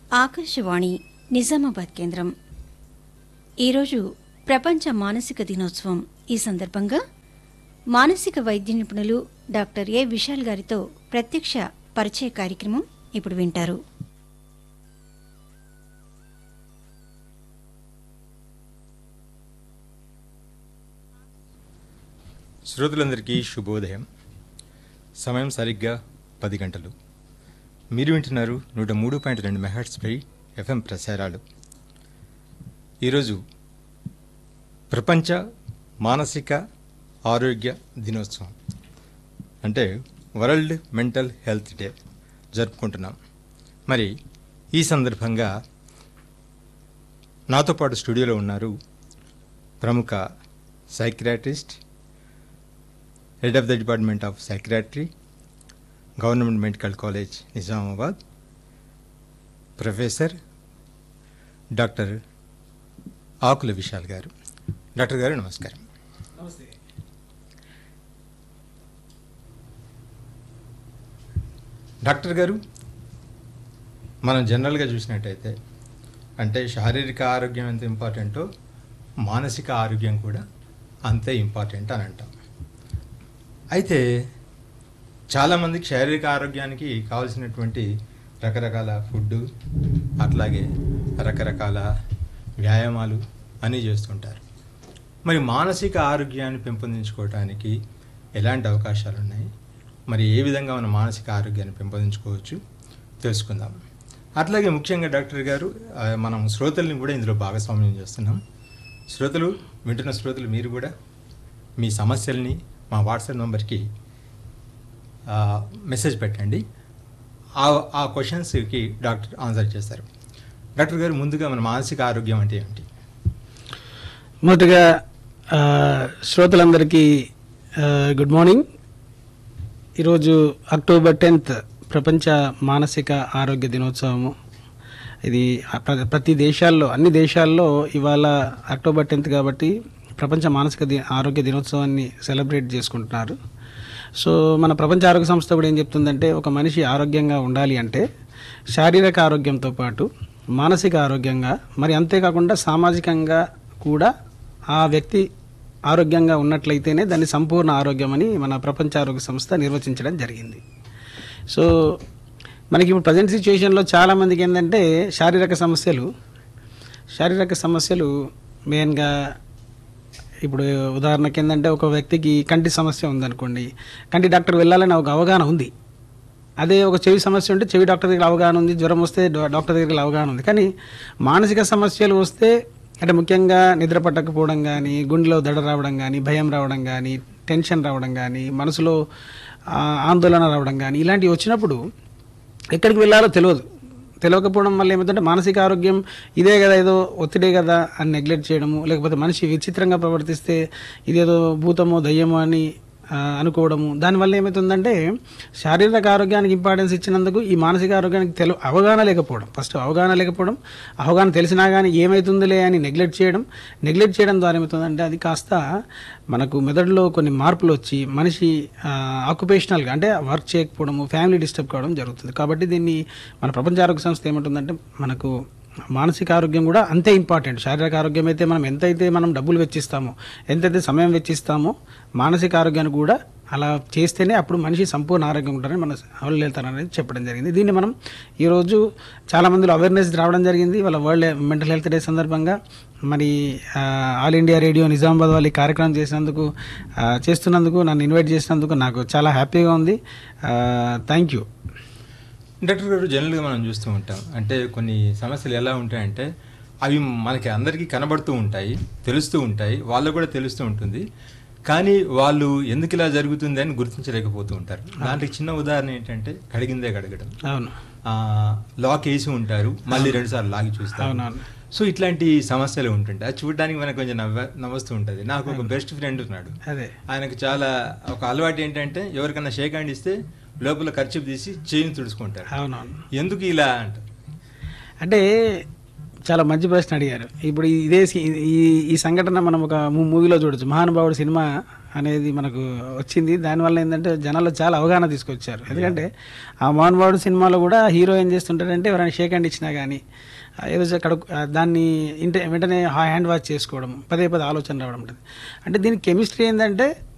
ఆకాశవాణి నిజామాబాద్ కేంద్రం ఈరోజు ప్రపంచ మానసిక దినోత్సవం ఈ సందర్భంగా మానసిక వైద్య నిపుణులు డాక్టర్ ఏ విశాల్ గారితో ప్రత్యక్ష పరిచయ కార్యక్రమం ఇప్పుడు వింటారు శ్రోతలందరికీ శుభోదయం సమయం సరిగ్గా పది గంటలు మీరు వింటున్నారు నూట మూడు పాయింట్ రెండు మెగాట్స్పై ఎఫ్ఎం ప్రసారాలు ఈరోజు ప్రపంచ మానసిక ఆరోగ్య దినోత్సవం అంటే వరల్డ్ మెంటల్ హెల్త్ డే జరుపుకుంటున్నాం మరి ఈ సందర్భంగా నాతో పాటు స్టూడియోలో ఉన్నారు ప్రముఖ psychiatrist head of the department of psychiatry government medical college Nizamabad professor doctor Akula Vishal గారు డాక్టర్ గారు నమస్కారం డాక్టర్ గారు మనం జనరల్గా చూసినట్టయితే అంటే శారీరక ఆరోగ్యం ఎంత ఇంపార్టెంటో మానసిక ఆరోగ్యం కూడా అంతే ఇంపార్టెంట్ అని అంటాం అయితే చాలామందికి శారీరక ఆరోగ్యానికి కావాల్సినటువంటి రకరకాల ఫుడ్ అట్లాగే రకరకాల వ్యాయామాలు అన్నీ చేస్తుంటారు మరి మానసిక ఆరోగ్యాన్ని పెంపొందించుకోవటానికి ఎలాంటి అవకాశాలు ఉన్నాయి మరి ఏ విధంగా మన మానసిక ఆరోగ్యాన్ని పెంపొందించుకోవచ్చు తెలుసుకుందాం అట్లాగే ముఖ్యంగా డాక్టర్ గారు ఆ, మనం శ్రోతల్ని కూడా ఇందులో భాగస్వామ్యం చేస్తున్నాం శ్రోతలు వింటున్న శ్రోతలు మీరు కూడా మీ సమస్యల్ని మా వాట్సాప్ నెంబర్కి ఆ, మెసేజ్ పెట్టండి ఆ ఆ క్వశ్చన్స్కి డాక్టర్ ఆన్సర్ చేస్తారు డాక్టర్ గారు ముందుగా మన మానసిక ఆరోగ్యం అంటే ఏమిటి మొదటగా ఆ, శ్రోతలందరికీ ఆ, గుడ్ మార్నింగ్ ఈరోజు అక్టోబర్ టెన్త్ ప్రపంచ మానసిక ఆరోగ్య దినోత్సవము ఇది ప్ర- ప్రతి దేశాల్లో అన్ని దేశాల్లో ఇవాళ అక్టోబర్ టెన్త్ కాబట్టి ప్రపంచ మానసిక ది ఆరోగ్య దినోత్సవాన్ని సెలబ్రేట్ చేసుకుంటున్నారు సో మన ప్రపంచ ఆరోగ్య సంస్థ కూడా ఏం చెప్తుందంటే ఒక మనిషి ఆరోగ్యంగా ఉండాలి అంటే శారీరక ఆరోగ్యంతో పాటు మానసిక ఆరోగ్యంగా మరి అంతేకాకుండా సామాజికంగా కూడా ఆ వ్యక్తి ఆరోగ్యంగా ఉన్నట్లయితేనే దాన్ని సంపూర్ణ ఆరోగ్యం అని మన ప్రపంచ ఆరోగ్య సంస్థ నిర్వచించడం జరిగింది సో మనకి ఇప్పుడు ప్రజెంట్ సిచ్యువేషన్లో చాలామందికి ఏంటంటే శారీరక సమస్యలు శారీరక సమస్యలు మెయిన్గా ఇప్పుడు ఉదాహరణకి ఏంటంటే ఒక వ్యక్తికి కంటి సమస్య ఉందనుకోండి కంటి డాక్టర్ వెళ్ళాలని ఒక అవగాహన ఉంది అదే ఒక చెవి సమస్య ఉంటే చెవి డాక్టర్ దగ్గర అవగాహన ఉంది జ్వరం వస్తే డా- డాక్టర్ దగ్గర అవగాహన ఉంది కానీ మానసిక సమస్యలు వస్తే అంటే ముఖ్యంగా నిద్ర పట్టకపోవడం కానీ గుండెలో దడ రావడం కానీ భయం రావడం కానీ టెన్షన్ రావడం కానీ మనసులో ఆ, ఆందోళన రావడం కానీ ఇలాంటివి వచ్చినప్పుడు ఎక్కడికి వెళ్ళాలో తెలియదు తెలియకపోవడం వల్ల ఏమవుతుందంటే మానసిక ఆరోగ్యం ఇదే కదా ఏదో ఒత్తిడే కదా అని నెగ్లెక్ట్ చేయడము లేకపోతే మనిషి విచిత్రంగా ప్రవర్తిస్తే ఇదేదో భూతమో దయ్యమో అని ఆ, అనుకోవడము దానివల్ల ఏమవుతుందంటే శారీరక ఆరోగ్యానికి ఇంపార్టెన్స్ ఇచ్చినందుకు ఈ మానసిక ఆరోగ్యానికి తెలు అవగాహన లేకపోవడం ఫస్ట్ అవగాహన లేకపోవడం అవగాహన తెలిసినా కానీ ఏమవుతుందిలే అని నెగ్లెక్ట్ చేయడం నెగ్లెక్ట్ చేయడం ద్వారా ఏమవుతుందంటే అది కాస్త మనకు మెదడులో కొన్ని మార్పులు వచ్చి మనిషి ఆక్యుపేషనల్గా అంటే వర్క్ చేయకపోవడము ఫ్యామిలీ డిస్టర్బ్ కావడం జరుగుతుంది కాబట్టి దీన్ని మన ప్రపంచ ఆరోగ్య సంస్థ ఏమంటుందంటే మనకు మానసిక ఆరోగ్యం కూడా అంతే ఇంపార్టెంట్ శారీరక ఆరోగ్యం అయితే మనం ఎంతైతే మనం డబ్బులు వెచ్చిస్తామో ఎంతైతే సమయం వెచ్చిస్తామో మానసిక ఆరోగ్యాన్ని కూడా అలా చేస్తేనే అప్పుడు మనిషి సంపూర్ణ ఆరోగ్యం ఉంటారని మన వాళ్ళు వెళ్తారనేది చెప్పడం జరిగింది దీన్ని మనం ఈరోజు చాలా మందిలో అవేర్నెస్ రావడం జరిగింది వాళ్ళ వరల్డ్ మెంటల్ హెల్త్ డే సందర్భంగా మరి ఆ, ఆల్ ఇండియా రేడియో నిజామాబాద్ వాళ్ళు ఈ కార్యక్రమం చేసినందుకు ఆ, చేస్తున్నందుకు నన్ను ఇన్వైట్ చేసినందుకు నాకు చాలా హ్యాపీగా ఉంది థ్యాంక్ యూ డాక్టర్ గారు జనరల్గా మనం చూస్తూ ఉంటాం అంటే కొన్ని సమస్యలు ఎలా ఉంటాయంటే అవి మనకి అందరికీ కనబడుతూ ఉంటాయి తెలుస్తూ ఉంటాయి వాళ్ళకు కూడా తెలుస్తూ ఉంటుంది కానీ వాళ్ళు ఎందుకు ఇలా జరుగుతుంది అని గుర్తించలేకపోతూ ఉంటారు దాంట్లో చిన్న ఉదాహరణ ఏంటంటే కడిగిందే కడగడం అవును ఆ, లాక్ వేసి ఉంటారు మళ్ళీ రెండు సార్లు లాగి చూస్తారు అవునవును సో ఇట్లాంటి సమస్యలు ఉంటుంటాయి అది చూడడానికి మనకు కొంచెం నవ్వ నవ్వుస్తూ ఉంటుంది నాకు ఒక బెస్ట్ ఫ్రెండ్ ఉన్నాడు అదే ఆయనకు చాలా ఒక అలవాటు ఏంటంటే ఎవరికన్నా షేక్ హ్యాండ్ ఇస్తే లోపల ఖర్చు తీసి చేయిని తుడుచుకుంటారు అవునవును ఎందుకు ఇలా అంటారు అంటే చాలా మంచి ప్రశ్న అడిగారు ఇప్పుడు ఇదే సి- ఈ ఈ సంఘటన మనం ఒక మూ- మూవీలో చూడొచ్చు మహానుభావుడు సినిమా ఆ, అనేది మనకు వచ్చింది దానివల్ల ఏంటంటే జనాల్లో చాలా అవగాహన తీసుకొచ్చారు ఎందుకంటే ఆ మోహన్బాబు సినిమాలో కూడా హీరో ఏం చేస్తుంటాడంటే ఎవరైనా షేక్ హ్యాండ్ ఇచ్చినా కానీ ఏదో అక్కడ దాన్ని ఇంటే వెంటనే హ్యాండ్ వాష్ చేసుకోవడం పదే పదే ఆలోచన రావడం ఉంటుంది అంటే దీని కెమిస్ట్రీ ఏంటంటే